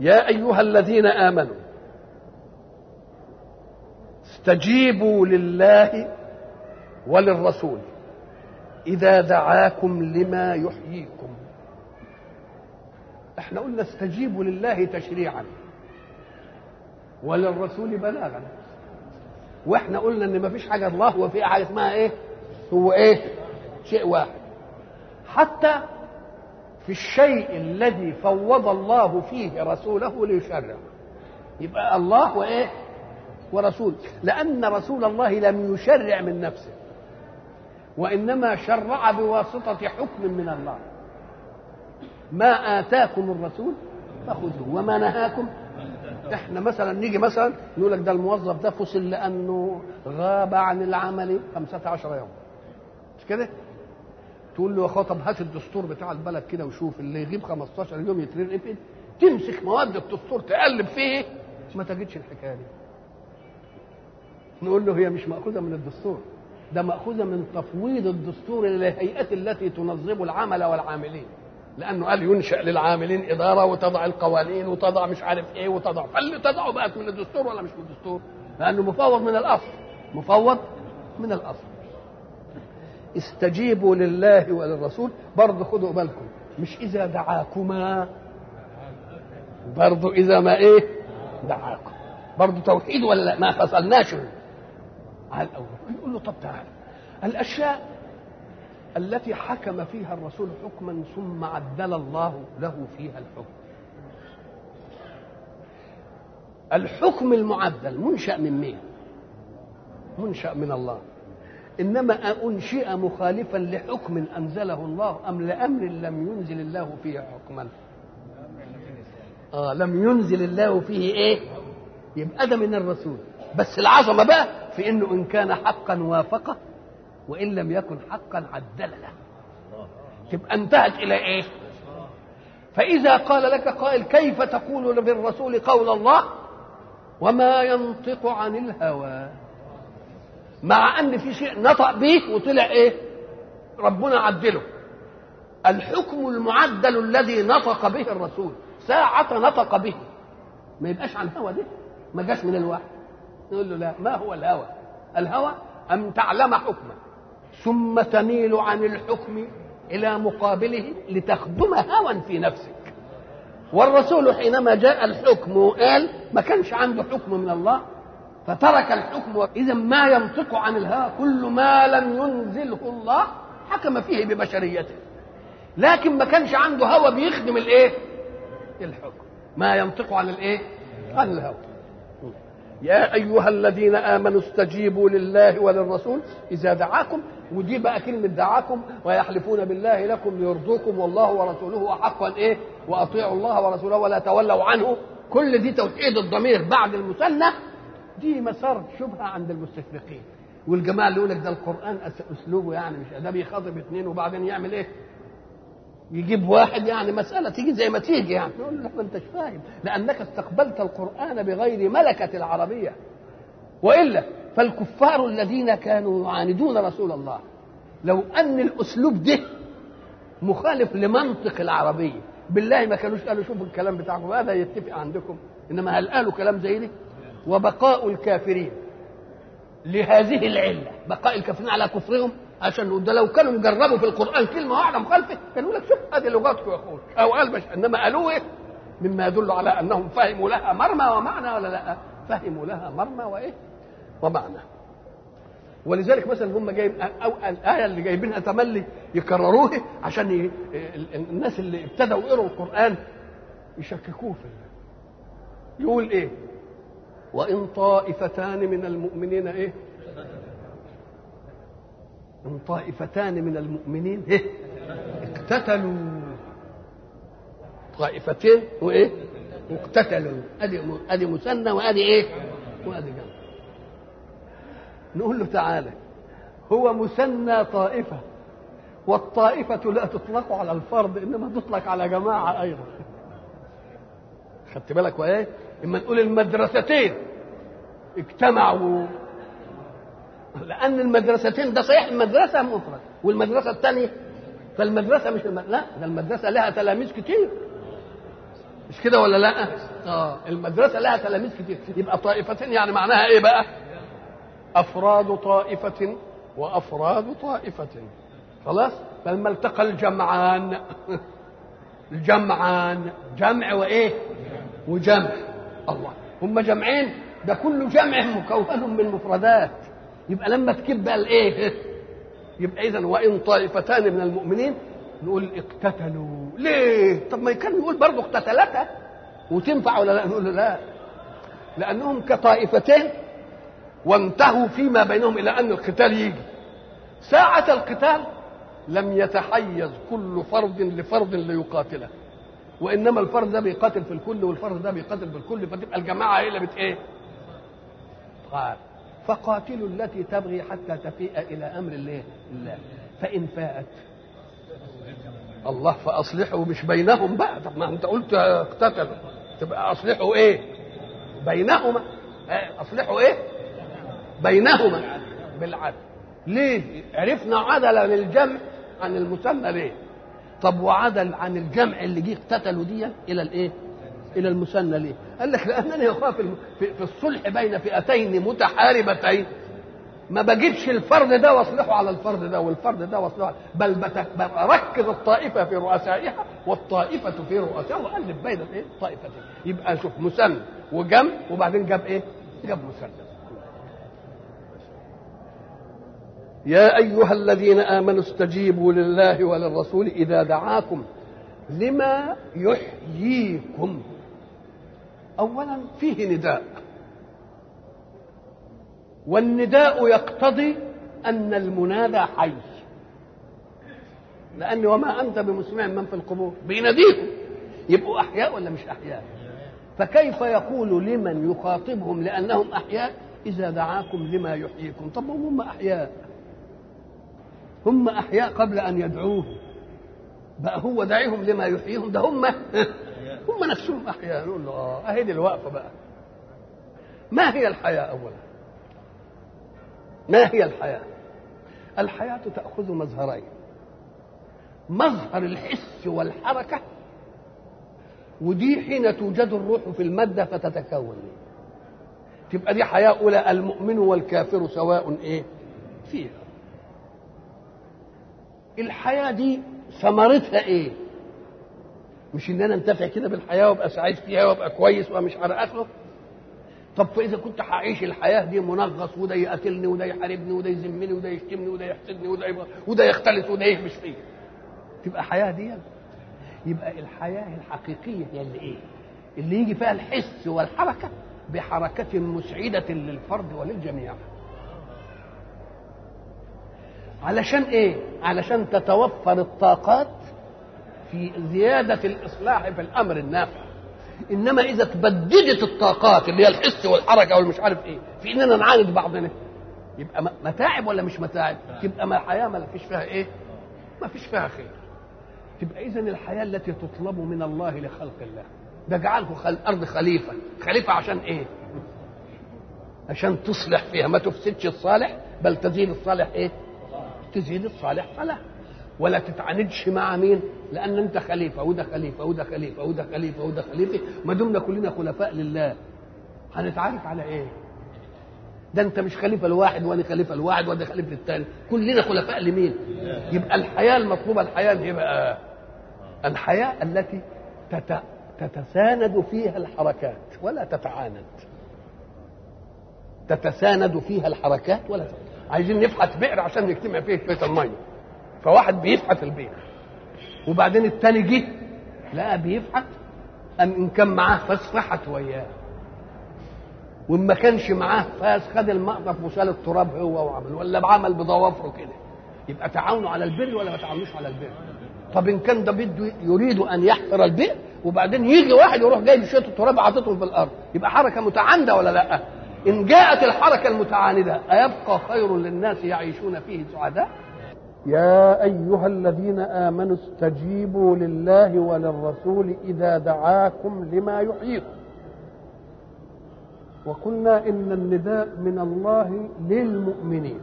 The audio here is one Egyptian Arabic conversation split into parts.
يا ايها الذين امنوا استجيبوا لله وللرسول اذا دعاكم لما يحييكم احنا قلنا استجيبوا لله تشريعا وللرسول بلاغا واحنا قلنا ان ما فيش حاجه الله هو في حاجه اسمها ايه هو ايه شيء واحد حتى في الشيء الذي فوض الله فيه رسوله ليشرع يبقى الله وايه ورسول لان رسول الله لم يشرع من نفسه وانما شرع بواسطه حكم من الله ما اتاكم الرسول فخذوه وما نهاكم احنا مثلا نيجي مثلا نقول لك ده الموظف ده فصل لانه غاب عن العمل 15 يوم مش كده؟ تقول له يا اخويا طب هات الدستور بتاع البلد كده وشوف اللي يغيب 15 يوم يترقد تمسك مواد الدستور تقلب فيه ما تجدش الحكايه دي نقول له هي مش مأخوذة من الدستور ده مأخوذة من تفويض الدستور للهيئات التي تنظم العمل والعاملين لأنه قال ينشأ للعاملين إدارة وتضع القوانين وتضع مش عارف إيه وتضع فاللي تضعه بقت من الدستور ولا مش من الدستور لأنه مفوض من الأصل مفوض من الأصل استجيبوا لله وللرسول برضه خدوا بالكم مش إذا دعاكما برضه إذا ما إيه دعاكم برضه توحيد ولا لا؟ ما فصلناش على الأول يقول له طب تعالى الأشياء التي حكم فيها الرسول حكما ثم عدل الله له فيها الحكم الحكم المعدل منشأ من مين منشأ من الله إنما أنشئ مخالفا لحكم أنزله الله أم لأمر لم ينزل الله فيه حكما آه لم ينزل الله فيه إيه يبقى ده من الرسول بس العظمة بقى في إنه إن كان حقا وافقه وإن لم يكن حقا عدل له تبقى انتهت إلى إيه فإذا قال لك قائل كيف تقول بالرسول قول الله وما ينطق عن الهوى مع ان في شيء نطق به وطلع ايه ربنا عدله الحكم المعدل الذي نطق به الرسول ساعة نطق به ما يبقاش عن هوى ده ما جاش من الوحي نقول له لا ما هو الهوى الهوى أن تعلم حكما ثم تميل عن الحكم إلى مقابله لتخدم هوى في نفسك والرسول حينما جاء الحكم وقال ما كانش عنده حكم من الله فترك الحكم اذا ما ينطق عن الهوى كل ما لم ينزله الله حكم فيه ببشريته لكن ما كانش عنده هوى بيخدم الايه الحكم ما ينطق عن الايه عن الهوى يا ايها الذين امنوا استجيبوا لله وللرسول اذا دعاكم ودي بقى كلمه دعاكم ويحلفون بالله لكم ليرضوكم والله ورسوله احق ان ايه واطيعوا الله ورسوله ولا تولوا عنه كل دي توحيد الضمير بعد المثنى دي مسار شبهه عند المستشرقين والجماعه اللي يقول لك ده القران اسلوبه يعني مش ده بيخاطب اثنين وبعدين يعمل ايه؟ يجيب واحد يعني مساله تيجي زي ما تيجي يعني يقول لك ما انتش فاهم لانك استقبلت القران بغير ملكه العربيه والا فالكفار الذين كانوا يعاندون رسول الله لو ان الاسلوب ده مخالف لمنطق العربيه بالله ما كانوش قالوا شوفوا الكلام بتاعكم هذا يتفق عندكم انما هل قالوا كلام زي ده وبقاء الكافرين لهذه العله بقاء الكافرين على كفرهم عشان ده لو كانوا جربوا في القران كلمه واحده مخالفه كانوا يقول لك شوف هذه لغاتكم يا اخوي او قال بش انما قالوا ايه مما يدل على انهم فهموا لها مرمى ومعنى ولا لا فهموا لها مرمى وايه ومعنى ولذلك مثلا هم جايب او الايه اللي جايبينها تملي يكرروها عشان ي... الناس اللي ابتدوا يقروا القران يشككوه في يقول ايه وإن طائفتان من المؤمنين إيه؟ إن طائفتان من المؤمنين إيه؟ اقتتلوا طائفتين وإيه؟ اقتتلوا أدي أدي مثنى وأدي إيه؟ وأدي جمع نقول له تعالى هو مثنى طائفة والطائفة لا تطلق على الفرد إنما تطلق على جماعة أيضا خدت بالك وإيه؟ اما نقول المدرستين اجتمعوا لان المدرستين ده صحيح المدرسه مفرد والمدرسه الثانيه فالمدرسه مش الم... لا ده المدرسه لها تلاميذ كتير مش كده ولا لا اه المدرسه لها تلاميذ كتير يبقى طائفتين يعني معناها ايه بقى افراد طائفه وافراد طائفه خلاص فلما التقى الجمعان الجمعان جمع وايه وجمع الله هم جمعين ده كل جمع مكون من مفردات يبقى لما تكب بقى الايه يبقى اذا وان طائفتان من المؤمنين نقول اقتتلوا ليه طب ما كان يقول برضه اقتتلتا وتنفع ولا لا نقول له لا لانهم كطائفتين وانتهوا فيما بينهم الى ان القتال يجي ساعة القتال لم يتحيز كل فرد لفرد ليقاتله وانما الفرد ده بيقاتل في الكل والفرد ده بيقاتل في الكل فتبقى الجماعه هي اللي بت ايه؟ قال فقاتلوا التي تبغي حتى تفيء الى امر الله الله فان فاءت الله فاصلحوا مش بينهم بقى طب ما انت قلت اقتتلوا تبقى اصلحوا ايه؟ بينهما اصلحوا ايه؟ بينهما بالعدل ليه؟ عرفنا عدلا للجمع عن المثنى ليه؟ طب وعدل عن الجمع اللي جه اقتتلوا دي الى الايه؟ الى المثنى ليه؟ قال لك لانني اخاف في, في الصلح بين فئتين متحاربتين ما بجيبش الفرد ده واصلحه على الفرد ده والفرد ده واصلحه بل بركز الطائفه في رؤسائها والطائفه في رؤسائها والف بين الايه؟ الطائفتين يبقى شوف مثنى وجمع وبعدين جاب ايه؟ جاب مثنى يا ايها الذين امنوا استجيبوا لله وللرسول اذا دعاكم لما يحييكم اولا فيه نداء والنداء يقتضي ان المنادى حي لان وما انت بمسمع من في القبور بيناديهم يبقوا احياء ولا مش احياء فكيف يقول لمن يخاطبهم لانهم احياء اذا دعاكم لما يحييكم طب هم احياء هم احياء قبل ان يدعوه بقى هو داعيهم لما يحييهم ده هم هم نفسهم احياء نقول له اه اهي دي الوقفه بقى ما هي الحياه اولا ما هي الحياه الحياه تاخذ مظهرين مظهر الحس والحركه ودي حين توجد الروح في الماده فتتكون تبقى دي حياه اولى المؤمن والكافر سواء ايه فيها الحياه دي ثمرتها ايه مش ان انا انتفع كده بالحياه وابقى سعيد فيها وابقى كويس ومش عارف اخره طب فاذا كنت هعيش الحياه دي منغص وده يقاتلني وده يحاربني وده يذمني وده يشتمني وده يحسدني وده يبقى وده يختلط وده يهمش فيا تبقى حياه دي يبقى الحياه الحقيقيه هي اللي ايه اللي يجي فيها الحس والحركه بحركه مسعده للفرد وللجميع علشان ايه علشان تتوفر الطاقات في زيادة الإصلاح في الأمر النافع إنما إذا تبددت الطاقات اللي هي الحس والحركة والمش عارف إيه في إننا نعاند بعضنا يبقى متاعب ولا مش متاعب تبقى ما الحياة ما فيش فيها إيه ما فيش فيها خير تبقى إذا الحياة التي تطلب من الله لخلق الله ده جعلكم خل... أرض خليفة خليفة عشان إيه عشان تصلح فيها ما تفسدش الصالح بل تزيد الصالح إيه تزيد الصالح صلاح ولا تتعاندش مع مين لان انت خليفه وده خليفه وده خليفه وده خليفه وده خليفه ما دمنا كلنا خلفاء لله هنتعارف على ايه ده انت مش خليفه لواحد وانا خليفه لواحد وانا خليفه للثاني كلنا خلفاء لمين يبقى الحياه المطلوبه الحياه ايه بقى الحياه التي تت... تتساند فيها الحركات ولا تتعاند تتساند فيها الحركات ولا تتعاند. عايزين نفحت بئر عشان نجتمع فيه شويه الميه فواحد بيفحت البئر وبعدين التاني جه لقى بيفحت أم إن كان معاه فاس فحت وياه وإن ما كانش معاه فاس خد المقطف وشال التراب هو وعمل ولا بعمل بضوافره كده يبقى تعاونوا على البر ولا ما تعاونوش على البر طب إن كان ده بده يريد أن يحفر البئر وبعدين يجي واحد يروح جايب شوية التراب عاططهم في الأرض يبقى حركة متعاندة ولا لأ؟ إن جاءت الحركة المتعاندة أيبقى خير للناس يعيشون فيه سعداء؟ يا أيها الذين آمنوا استجيبوا لله وللرسول إذا دعاكم لما يحييكم وقلنا إن النداء من الله للمؤمنين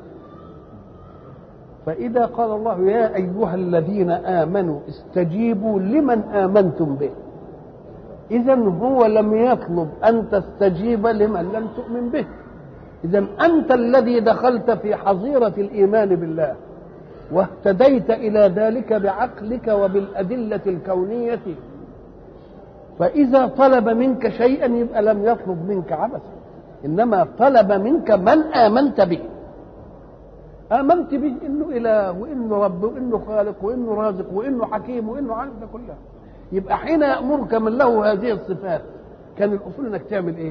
فإذا قال الله يا أيها الذين آمنوا استجيبوا لمن آمنتم به إذا هو لم يطلب أن تستجيب لمن لم تؤمن به إذا أنت الذي دخلت في حظيرة الإيمان بالله واهتديت إلى ذلك بعقلك وبالأدلة الكونية فإذا طلب منك شيئا يبقى لم يطلب منك عبثا إنما طلب منك من آمنت به آمنت به إنه إله وإنه رب وإنه خالق وإنه رازق وإنه حكيم وإنه عارف ده كلها يبقى حين يأمرك من له هذه الصفات كان الأصول إنك تعمل إيه؟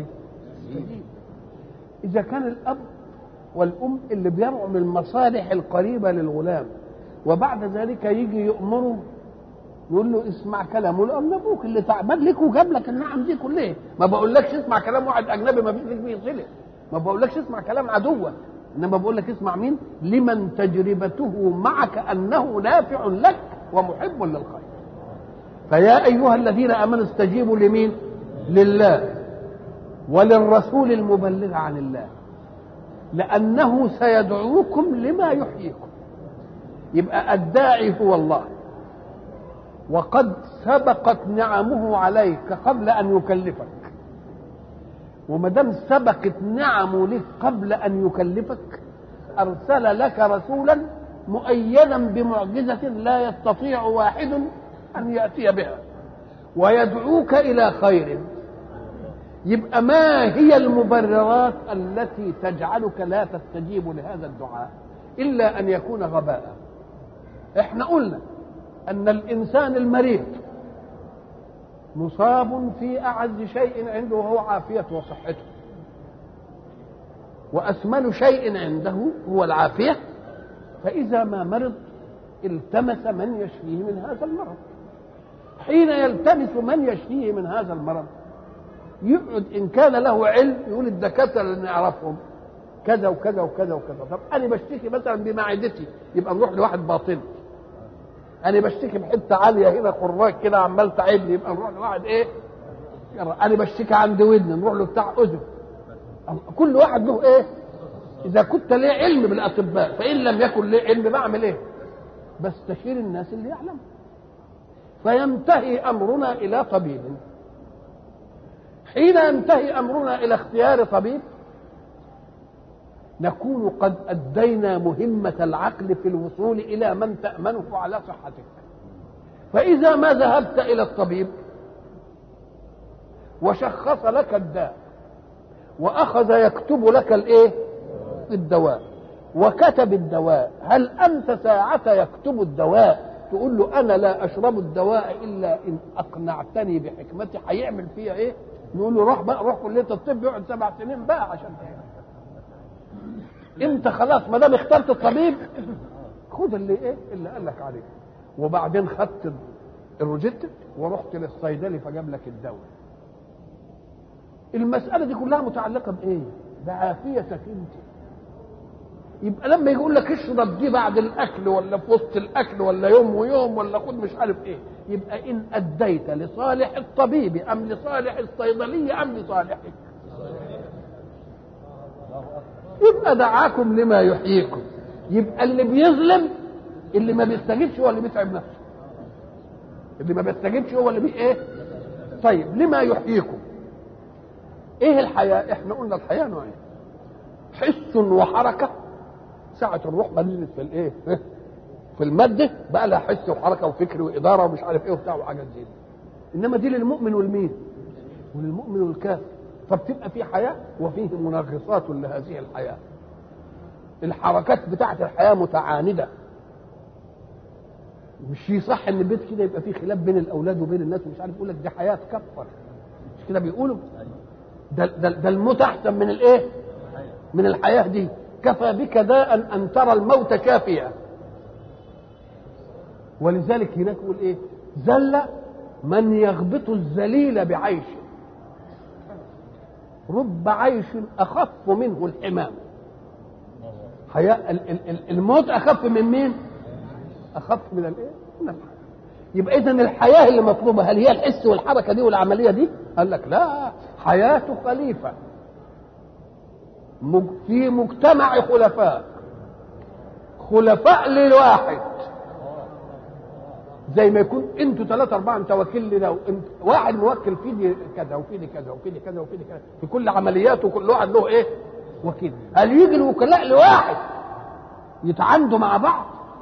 إذا كان الأب والأم اللي بيرعوا من المصالح القريبة للغلام وبعد ذلك يجي يأمره يقول له اسمع كلامه يقول له ابوك اللي تعبان لك وجاب لك النعم دي كلها ما بقولكش اسمع كلام واحد اجنبي ما فيش لك فيه صله ما بقولكش اسمع كلام عدوة انما بقول لك اسمع مين لمن تجربته معك انه نافع لك ومحب للخير فيا ايها الذين امنوا استجيبوا لمين لله وللرسول المبلغ عن الله لانه سيدعوكم لما يحييكم يبقى الداعي هو الله وقد سبقت نعمه عليك قبل ان يكلفك وما دام سبقت نعمه لك قبل ان يكلفك ارسل لك رسولا مؤيدا بمعجزه لا يستطيع واحد ان ياتي بها ويدعوك الى خير يبقى ما هي المبررات التي تجعلك لا تستجيب لهذا الدعاء الا ان يكون غباء احنا قلنا ان الانسان المريض مصاب في اعز شيء عنده وهو عافيته وصحته واسمل شيء عنده هو العافيه فاذا ما مرض التمس من يشفيه من هذا المرض حين يلتمس من يشفيه من هذا المرض يقعد ان كان له علم يقول الدكاتره اللي نعرفهم كذا وكذا وكذا وكذا طب انا بشتكي مثلا بمعدتي يبقى نروح لواحد باطن انا بشتكي بحته عاليه هنا خراج كده عمال تعبني يبقى نروح لواحد ايه انا بشتكي عند ودني نروح له بتاع اذن كل واحد له ايه اذا كنت ليه علم بالاطباء فان لم يكن ليه علم بعمل ايه بستشير الناس اللي يعلموا فينتهي امرنا الى طبيب حين ينتهي امرنا الى اختيار طبيب نكون قد ادينا مهمه العقل في الوصول الى من تامنه على صحتك فاذا ما ذهبت الى الطبيب وشخص لك الداء واخذ يكتب لك الايه الدواء وكتب الدواء هل انت ساعه يكتب الدواء تقول له انا لا اشرب الدواء الا ان اقنعتني بحكمتي هيعمل فيها ايه نقول له روح بقى روح كليه الطب يقعد سبع سنين بقى عشان انت خلاص ما دام اخترت الطبيب خد اللي ايه اللي قال لك عليه وبعدين خدت الروجيت ورحت للصيدلي فجاب لك الدواء المساله دي كلها متعلقه بايه بعافيتك انت يبقى لما يقول لك اشرب دي بعد الاكل ولا في وسط الاكل ولا يوم ويوم ولا خد مش عارف ايه يبقى ان اديت لصالح الطبيب ام لصالح الصيدليه ام لصالحك يبقى دعاكم لما يحييكم يبقى اللي بيظلم اللي ما بيستجيبش هو اللي بيتعب نفسه اللي ما بيستجيبش هو اللي بي ايه طيب لما يحييكم ايه الحياه احنا قلنا الحياه نوعين حس وحركه ساعة الروح ما نزلت في الايه؟ في المادة بقى لها حس وحركة وفكر وإدارة ومش عارف ايه وبتاع وحاجات زي دي. إنما دي للمؤمن والمين؟ وللمؤمن والكافر. فبتبقى في حياة وفيه منغصات لهذه الحياة. الحركات بتاعت الحياة متعاندة. مش صح ان البيت كده يبقى فيه خلاف بين الاولاد وبين الناس ومش عارف يقول لك دي حياه تكفر مش كده بيقولوا ده ده, ده الموت احسن من الايه؟ من الحياه دي كفى بك داء ان ترى الموت كافيا ولذلك هناك يقول ايه زل من يغبط الذليل بعيش رب عيش اخف منه الحمام حياة الموت اخف من مين اخف من الايه من الحياة يبقى اذا الحياه اللي مطلوبه هل هي الحس والحركه دي والعمليه دي قال لك لا حياه خليفه في مجتمع خلفاء خلفاء لواحد زي ما يكون انتوا ثلاثة أربعة أنت وكيل لنا وانت واحد موكل في دي كذا وفي دي كذا وفي دي كذا وفي دي كذا في كل عملياته كل واحد له إيه؟ وكيل هل يجي الوكلاء لواحد يتعاندوا مع بعض؟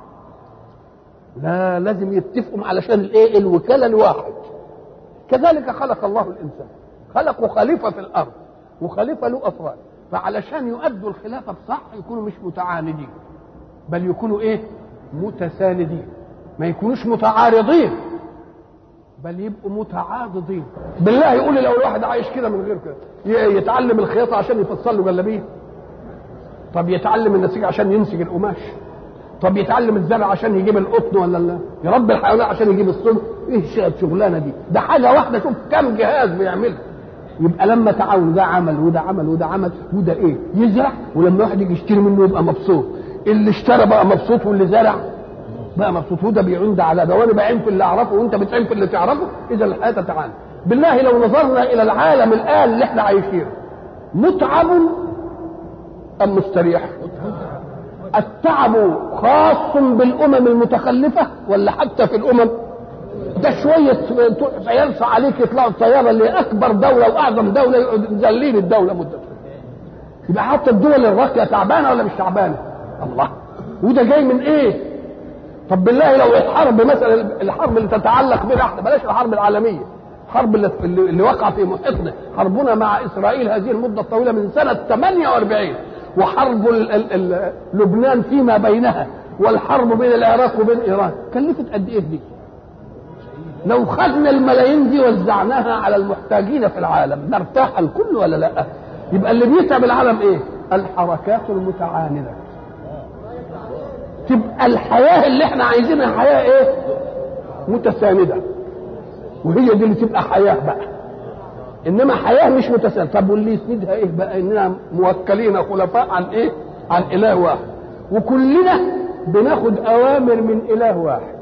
لا لازم يتفقوا علشان الايه؟ الوكالة لواحد كذلك خلق الله الإنسان خلقوا خليفة في الأرض وخليفة له أفراد فعلشان يؤدوا الخلافة بصح يكونوا مش متعاندين بل يكونوا ايه؟ متساندين ما يكونوش متعارضين بل يبقوا متعاضدين بالله يقول لي لو الواحد عايش كده من غير كده يتعلم الخياطه عشان يفصل له جلابيه طب يتعلم النسيج عشان ينسج القماش طب يتعلم الزرع عشان يجيب القطن ولا لا يربي الحيوانات عشان يجيب الصنف ايه الشغلانه دي ده حاجه واحده شوف كم جهاز بيعملها يبقى لما تعاون ده عمل وده عمل وده عمل وده ايه يزرع ولما واحد يجي يشتري منه يبقى مبسوط اللي اشترى بقى مبسوط واللي زرع بقى مبسوط وده بيعين ده على ده وانا بعين في اللي اعرفه وانت بتعين في اللي تعرفه اذا الحياه تتعامل بالله لو نظرنا الى العالم الان اللي احنا عايشينه متعب ام مستريح التعب خاص بالامم المتخلفه ولا حتى في الامم ده شويه يلصى عليك يطلعوا الطياره اللي اكبر دوله واعظم دوله ذلين الدوله مده يبقى حتى الدول الراقيه تعبانه ولا مش تعبانه الله وده جاي من ايه طب بالله لو الحرب مثلا الحرب اللي تتعلق بنا احنا بلاش الحرب العالميه الحرب اللي, اللي وقع في محيطنا حربنا مع اسرائيل هذه المده الطويله من سنه 48 وحرب ال ال ال لبنان فيما بينها والحرب بين العراق وبين ايران كلفت قد ايه دي؟ لو خدنا الملايين دي وزعناها على المحتاجين في العالم نرتاح الكل ولا لا؟ يبقى اللي بيتعب العالم ايه؟ الحركات المتعانده تبقى الحياه اللي احنا عايزينها حياه ايه؟ متسانده وهي دي اللي تبقى حياه بقى انما حياه مش متسانده طب واللي يسندها ايه بقى؟ اننا موكلين خلفاء عن ايه؟ عن اله واحد وكلنا بناخد اوامر من اله واحد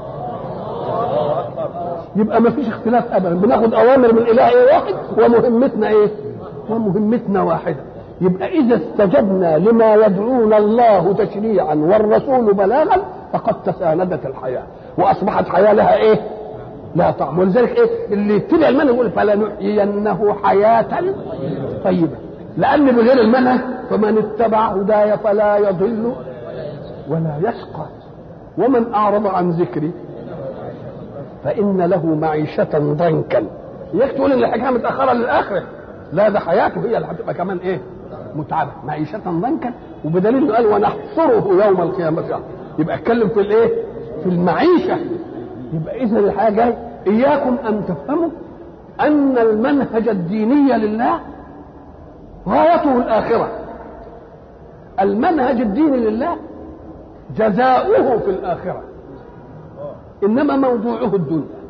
يبقى ما فيش اختلاف ابدا بناخد اوامر من اله ايه واحد ومهمتنا ايه؟ ومهمتنا واحده يبقى اذا استجبنا لما يدعونا الله تشريعا والرسول بلاغا فقد تساندت الحياه واصبحت حياه لها ايه؟ لها طعم ولذلك ايه؟ اللي يتبع المنهج يقول فلنحيينه حياه طيبه لان بغير المنهج فمن اتبع هداي فلا يضل ولا يشقى ومن اعرض عن ذكري فان له معيشه ضنكا ياك تقول ان الحكايه متاخره للاخره لا ده حياته هي اللي هتبقى كمان ايه متعبه معيشه ضنكا وبدليل انه قال ونحصره يوم القيامه يعني. يبقى اتكلم في الايه في المعيشه يبقى اذا الحياه جاي اياكم ان تفهموا ان المنهج الديني لله غايته الاخره المنهج الديني لله جزاؤه في الاخره انما موضوعه الدنيا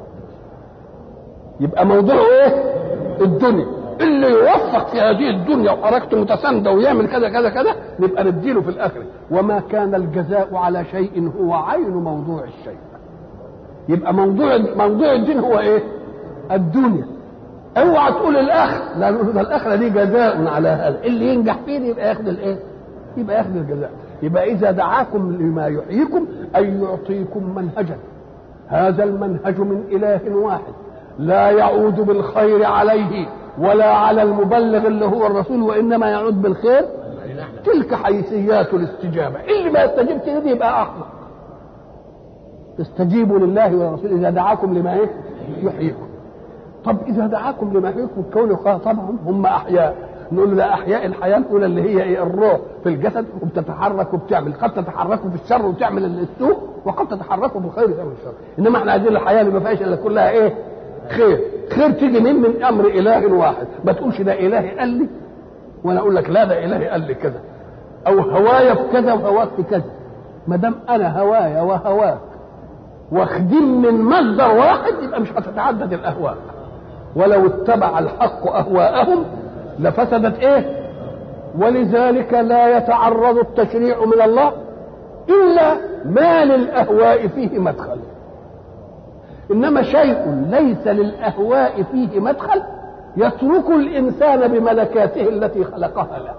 يبقى موضوعه ايه الدنيا اللي يوفق في هذه الدنيا وحركته متسانده ويعمل كذا كذا كذا نبقى نديله في الاخره وما كان الجزاء على شيء هو عين موضوع الشيء يبقى موضوع موضوع الدين هو ايه الدنيا اوعى تقول الاخر لا ده الاخره دي جزاء على هذا اللي ينجح فيه يبقى ياخد الايه يبقى ياخد الجزاء يبقى اذا دعاكم لما يحييكم ان يعطيكم منهجا هذا المنهج من اله واحد لا يعود بالخير عليه ولا على المبلغ اللي هو الرسول وانما يعود بالخير تلك حيثيات الاستجابه اللي ما يستجيبش دي يبقى احمق استجيبوا لله ولرسوله اذا دعاكم لما ايه يحييكم طب اذا دعاكم لما يحييكم كونه طبعا هم احياء نقول له ده احياء الحياه الاولى اللي هي ايه الروح في الجسد وبتتحرك وبتعمل قد تتحركوا في الشر وتعمل السوء وقد تتحركوا في الخير وتعمل الشر انما احنا عايزين الحياه اللي ما فيهاش الا كلها ايه خير خير تيجي من من امر اله واحد ما تقولش ده الهي قال لي وانا اقول لك لا ده الهي قال لي كذا او هوايا في كذا وهواك في كذا ما دام انا هوايا وهواك واخدين من مصدر واحد يبقى مش هتتعدد الاهواء ولو اتبع الحق اهواءهم لفسدت ايه ولذلك لا يتعرض التشريع من الله الا ما للاهواء فيه مدخل انما شيء ليس للاهواء فيه مدخل يترك الانسان بملكاته التي خلقها له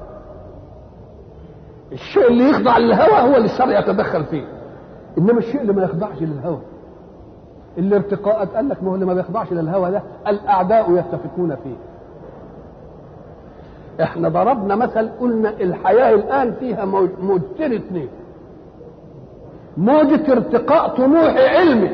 الشيء اللي يخضع للهوى هو اللي الشرع يتدخل فيه انما الشيء اللي ما يخضعش للهوى الارتقاءات قال لك ما هو اللي ما بيخضعش للهوى ده الاعداء يتفقون فيه احنا ضربنا مثل قلنا الحياه الان فيها موجتين اثنين موجة ارتقاء طموح علمي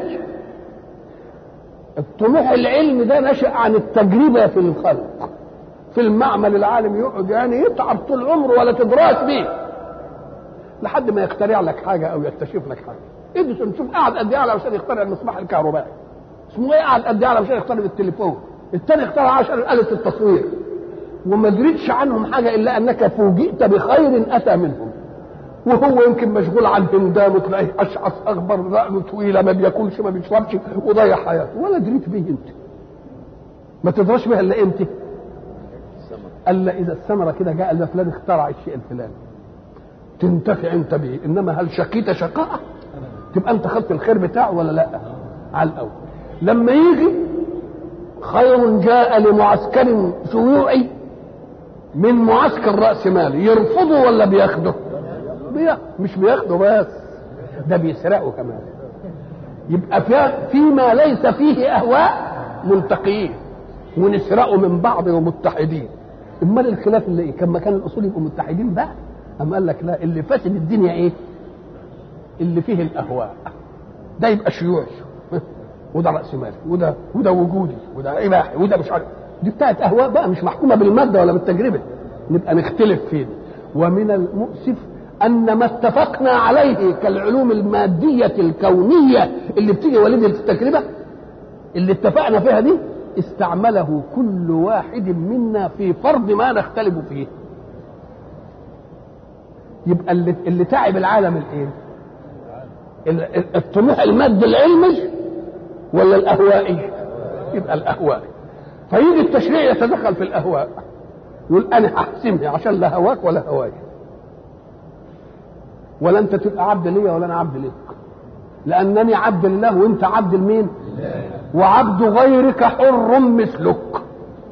الطموح العلمي ده نشأ عن التجربة في الخلق في المعمل العالم يقعد يعني يتعب طول عمره ولا تدراس بيه لحد ما يخترع لك حاجة أو يكتشف لك حاجة اديسون شوف قعد قد ايه علشان يخترع المصباح الكهربائي اسمه ايه قعد قد ايه علشان يخترع التليفون الثاني اخترع عشان آلة التصوير وما دريتش عنهم حاجة إلا أنك فوجئت بخير أتى منهم وهو يمكن مشغول عن هندام وتلاقيه اشعث اخبر رقبه طويله ما بياكلش ما بيشربش وضيع حياته ولا دريت به انت ما تدراش بها الا امتى الا اذا الثمره كده جاء قال فلان اخترع الشيء الفلاني تنتفع انت به انما هل شقيت شقاء تبقى انت خدت الخير بتاعه ولا لا على الاول لما يجي خير جاء لمعسكر شيوعي من معسكر راس مالي يرفضه ولا بياخده بياخده مش بياخده بس ده بيسرقه كمان يبقى فيها فيما ليس فيه اهواء ملتقيين ونسرقه من بعض ومتحدين امال الخلاف اللي ايه كان مكان الاصول يبقوا متحدين بقى اما قال لك لا اللي فاسد الدنيا ايه اللي فيه الاهواء ده يبقى شيوعي وده راس مالي وده وده وجودي وده اباحي وده مش عارف دي بتاعت اهواء بقى مش محكومه بالماده ولا بالتجربه نبقى نختلف فيه ومن المؤسف ان ما اتفقنا عليه كالعلوم الماديه الكونيه اللي بتيجي وليده التجربه اللي اتفقنا فيها دي استعمله كل واحد منا في فرض ما نختلف فيه يبقى اللي, اللي تعب العالم الايه الطموح المادي العلمي ولا الاهوائي يبقى الاهواء فيجي التشريع يتدخل في الاهواء يقول انا هحسمها عشان لا هواك ولا هواي ولا انت تبقى عبد ليا ولا انا عبد ليك لانني عبد لله وانت عبد لمين وعبد غيرك حر مثلك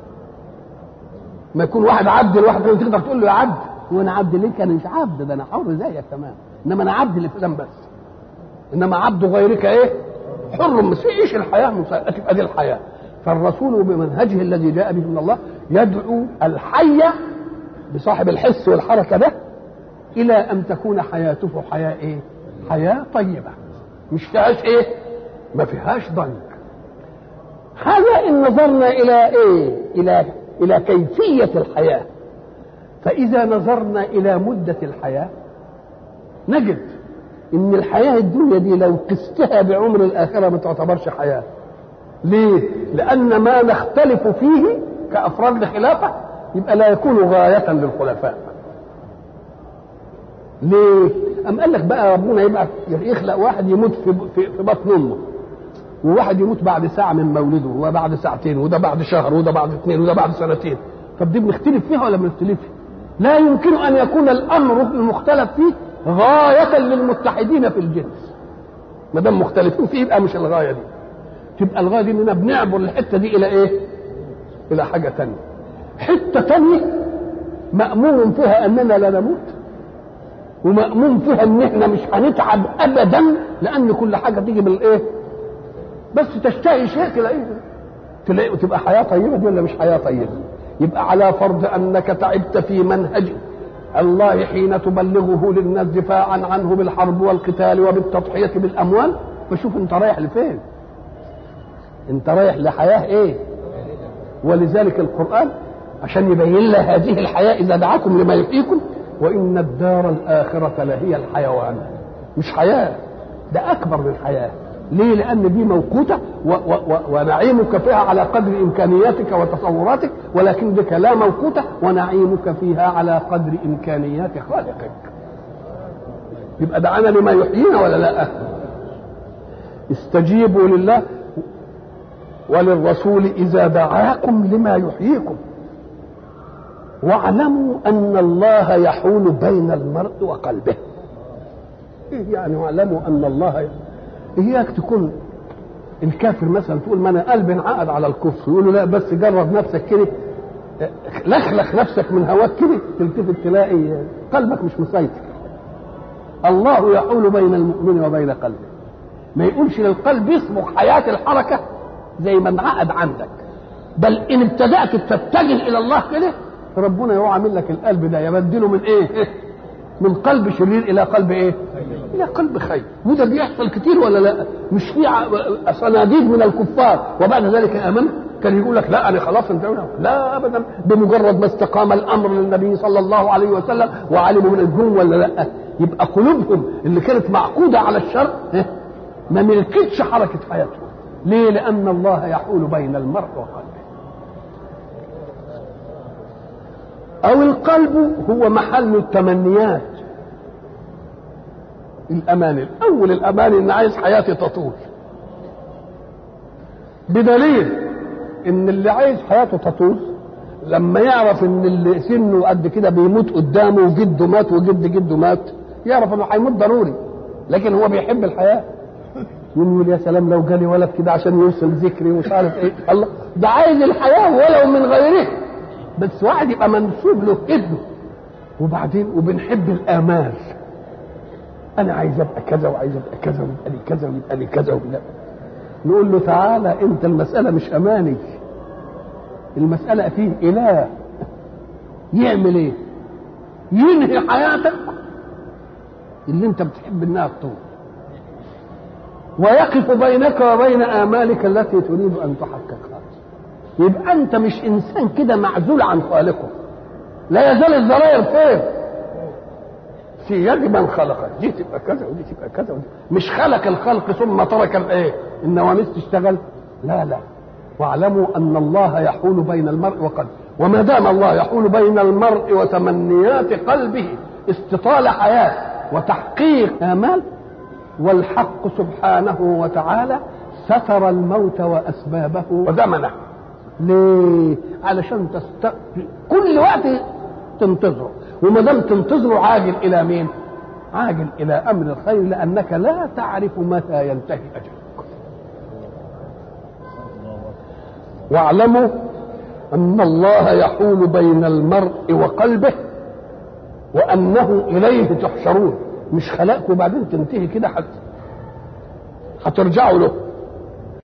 ما يكون واحد عبد لواحد تقدر تقول له يا عبد وانا عبد ليك انا مش عبد ده انا حر زيك تمام انما انا عبد لفلان بس انما عبد غيرك ايه حر مثل ايش الحياه تبقى دي الحياه فالرسول بمنهجه الذي جاء به من الله يدعو الحي بصاحب الحس والحركه ده الى ان تكون حياته حياه ايه حياه طيبه مش فيهاش ايه ما فيهاش ضنك هذا ان نظرنا الى ايه الى الى كيفيه الحياه فاذا نظرنا الى مده الحياه نجد ان الحياه الدنيا دي لو قستها بعمر الاخره ما تعتبرش حياه ليه لان ما نختلف فيه كافراد لخلافه يبقى لا يكون غايه للخلفاء ليه ام قال لك بقى ربنا يبقى يخلق واحد يموت في في, في بطن امه وواحد يموت بعد ساعه من مولده وبعد ساعتين وده بعد شهر وده بعد اثنين وده بعد سنتين طب دي بنختلف فيها ولا بنختلف لا يمكن ان يكون الامر المختلف فيه غايه للمتحدين في الجنس ما دام مختلفين فيه يبقى مش الغايه دي تبقى الغايه دي اننا بنعبر الحته دي الى ايه الى حاجه تانية حته تانية مامون فيها اننا لا نموت ومامون فيها ان احنا مش هنتعب ابدا لان كل حاجه تيجي بالايه بس تشتهي شيء تلاقيه تلاقيه وتبقى حياه طيبه دي ولا مش حياه طيبه يبقى على فرض انك تعبت في منهج الله حين تبلغه للناس دفاعا عنه بالحرب والقتال وبالتضحيه بالاموال فشوف انت رايح لفين انت رايح لحياه ايه ولذلك القران عشان يبين لها هذه الحياه اذا دعاكم لما يحييكم وان الدار الاخره لهي الحيوان مش حياه ده اكبر من الحياه ليه لان دي موقوته و و و ونعيمك فيها على قدر امكانياتك وتصوراتك ولكن بك لا موقوته ونعيمك فيها على قدر امكانيات خالقك يبقى دعانا لما يحيينا ولا لا استجيبوا لله وللرسول اذا دعاكم لما يحييكم واعلموا ان الله يحول بين المرء وقلبه ايه يعني واعلموا ان الله يحول اياك تكون الكافر مثلا تقول ما انا قلبي انعقد على الكفر يقول له لا بس جرب نفسك كده لخلخ نفسك من هواك كده تلتفت تلاقي قلبك مش مسيطر الله يحول بين المؤمن وبين قلبه ما يقولش للقلب يصبغ حياه الحركه زي ما انعقد عندك بل ان ابتدات تتجه الى الله كده ربنا يروح عامل لك القلب ده يبدله من ايه؟ من قلب شرير الى قلب ايه؟ الى قلب خير وده بيحصل كتير ولا لا؟ مش في صناديد من الكفار وبعد ذلك امنوا كان يقول لك لا انا خلاص انت لا ابدا بمجرد ما استقام الامر للنبي صلى الله عليه وسلم وعلموا من الجن ولا لا يبقى قلوبهم اللي كانت معقوده على الشر ما ملكتش حركه حياتهم ليه؟ لان الله يحول بين المرء وقلبه او القلب هو محل التمنيات الاماني الاول الاماني ان عايز حياتي تطول بدليل ان اللي عايز حياته تطول لما يعرف ان اللي سنه قد كده بيموت قدامه وجده مات وجد جده مات يعرف انه هيموت ضروري لكن هو بيحب الحياه يقول يا سلام لو جالي ولد كده عشان يوصل ذكري ومش عارف ايه الله ده عايز الحياه ولو من غيره بس واحد يبقى منسوب له ابنه وبعدين وبنحب الامال انا عايز ابقى كذا وعايز ابقى كذا ويبقى لي كذا ويبقى لي كذا ويبقى نقول له تعالى انت المساله مش اماني المساله فيه اله يعمل ايه ينهي حياتك اللي انت بتحب انها تطول ويقف بينك وبين امالك التي تريد ان تحققها يبقى انت مش انسان كده معزول عن خالقه لا يزال الزراير فين في يد من خلقك دي تبقى كذا ودي تبقى كذا ودي مش خلق الخلق ثم ترك الايه النواميس تشتغل لا لا واعلموا ان الله يحول بين المرء وقلبه وما دام الله يحول بين المرء وتمنيات قلبه استطال حياه وتحقيق امال والحق سبحانه وتعالى ستر الموت واسبابه وزمنه ليه؟ علشان تست... كل وقت تنتظره وما دام تنتظره عاجل الى مين؟ عاجل الى امر الخير لانك لا تعرف متى ينتهي اجلك. واعلموا ان الله يحول بين المرء وقلبه وانه اليه تحشرون مش خلقكم وبعدين تنتهي كده حتى هترجعوا له